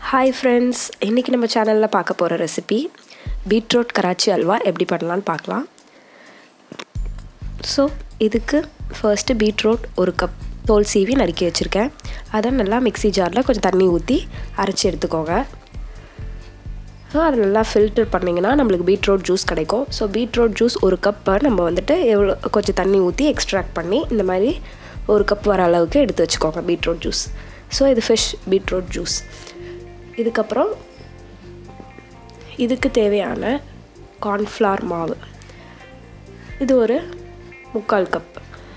hi friends இன்றைக்கி நம்ம சேனலில் பார்க்க போகிற ரெசிபி பீட்ரூட் கராச்சி அல்வா எப்படி பண்ணலான்னு பார்க்கலாம் ஸோ இதுக்கு ஃபர்ஸ்ட்டு பீட்ரூட் ஒரு கப் தோல் சீவி நறுக்கி வச்சுருக்கேன் அதை நல்லா மிக்ஸி ஜாரில் கொஞ்சம் தண்ணி ஊற்றி அரைச்சி எடுத்துக்கோங்க ஸோ அதை நல்லா ஃபில்டர் பண்ணிங்கன்னா நம்மளுக்கு பீட்ரூட் ஜூஸ் கிடைக்கும் ஸோ பீட்ரூட் ஜூஸ் ஒரு கப்பை நம்ம வந்துட்டு எவ்வளோ கொஞ்சம் தண்ணி ஊற்றி எக்ஸ்ட்ராக்ட் பண்ணி இந்த மாதிரி ஒரு கப் வர அளவுக்கு எடுத்து வச்சுக்கோங்க பீட்ரூட் ஜூஸ் ஸோ இது ஃபிஷ் பீட்ரூட் ஜூஸ் இதுக்கப்புறம் இதுக்கு தேவையான கார்ன்ஃப்ளவர் மாவு இது ஒரு முக்கால் கப்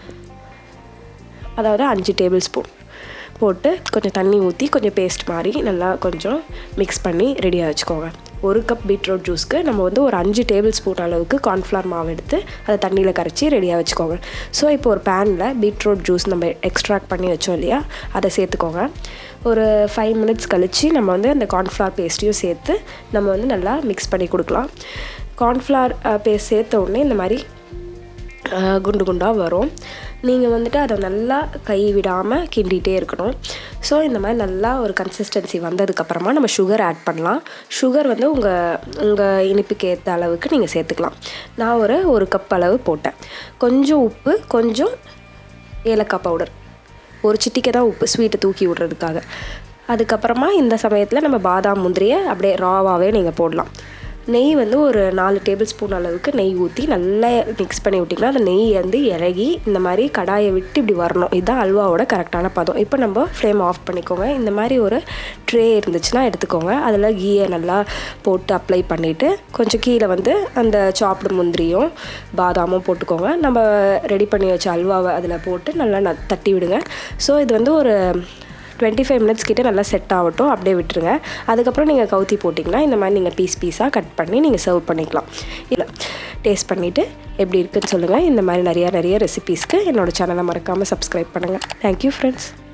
அதாவது அஞ்சு டேபிள் ஸ்பூன் போட்டு கொஞ்சம் தண்ணி ஊற்றி கொஞ்சம் பேஸ்ட் மாதிரி நல்லா கொஞ்சம் மிக்ஸ் பண்ணி ரெடியாக வச்சுக்கோங்க ஒரு கப் பீட்ரூட் ஜூஸ்க்கு நம்ம வந்து ஒரு அஞ்சு டேபிள் ஸ்பூன் அளவுக்கு கார்ன்ஃப்ளவர் மாவு எடுத்து அதை தண்ணியில் கரைச்சி ரெடியாக வச்சுக்கோங்க ஸோ இப்போ ஒரு பேனில் பீட்ரூட் ஜூஸ் நம்ம எக்ஸ்ட்ராக்ட் பண்ணி வச்சோம் இல்லையா அதை சேர்த்துக்கோங்க ஒரு ஃபைவ் மினிட்ஸ் கழித்து நம்ம வந்து அந்த கார்ன்ஃப்ளவர் பேஸ்ட்டையும் சேர்த்து நம்ம வந்து நல்லா மிக்ஸ் பண்ணி கொடுக்கலாம் கார்ன்ஃப்ளவர் பேஸ்ட் சேர்த்த உடனே இந்த மாதிரி குண்டு குண்டாக வரும் நீங்கள் வந்துட்டு அதை நல்லா கை விடாமல் கிண்டிகிட்டே இருக்கணும் ஸோ இந்த மாதிரி நல்லா ஒரு கன்சிஸ்டன்சி வந்ததுக்கப்புறமா நம்ம சுகர் ஆட் பண்ணலாம் சுகர் வந்து உங்கள் உங்கள் இனிப்புக்கு ஏற்ற அளவுக்கு நீங்கள் சேர்த்துக்கலாம் நான் ஒரு ஒரு கப் அளவு போட்டேன் கொஞ்சம் உப்பு கொஞ்சம் ஏலக்காய் பவுடர் ஒரு சிட்டிக்கை தான் உப்பு ஸ்வீட்டை தூக்கி விட்றதுக்காக அதுக்கப்புறமா இந்த சமயத்தில் நம்ம பாதாம் முந்திரியை அப்படியே ராவாகவே நீங்கள் போடலாம் நெய் வந்து ஒரு நாலு டேபிள் ஸ்பூன் அளவுக்கு நெய் ஊற்றி நல்லா மிக்ஸ் பண்ணி விட்டிங்கன்னா அந்த நெய் வந்து இறகி இந்த மாதிரி கடாயை விட்டு இப்படி வரணும் இதுதான் அல்வாவோட கரெக்டான பதம் இப்போ நம்ம ஃப்ளேம் ஆஃப் பண்ணிக்கோங்க இந்த மாதிரி ஒரு ட்ரே இருந்துச்சுன்னா எடுத்துக்கோங்க அதில் கீயை நல்லா போட்டு அப்ளை பண்ணிவிட்டு கொஞ்சம் கீழே வந்து அந்த சாப்பிடு முந்திரியும் பாதாமும் போட்டுக்கோங்க நம்ம ரெடி பண்ணி வச்ச அல்வாவை அதில் போட்டு நல்லா ந தட்டி விடுங்க ஸோ இது வந்து ஒரு டுவெண்ட்டி ஃபைவ் மினிட்ஸ் கிட்டே நல்லா செட் ஆகட்டும் அப்படியே விட்டுருங்க அதுக்கப்புறம் நீங்கள் கவுத்தி போட்டிங்கன்னா இந்த மாதிரி நீங்கள் பீஸ் பீஸாக கட் பண்ணி நீங்கள் சர்வ் பண்ணிக்கலாம் இல்லை டேஸ்ட் பண்ணிவிட்டு எப்படி இருக்குன்னு சொல்லுங்கள் இந்த மாதிரி நிறையா நிறைய ரெசிபீஸ்க்கு என்னோடய சேனலை மறக்காமல் சப்ஸ்கிரைப் பண்ணுங்கள் தேங்க்யூ ஃப்ரெண்ட்ஸ்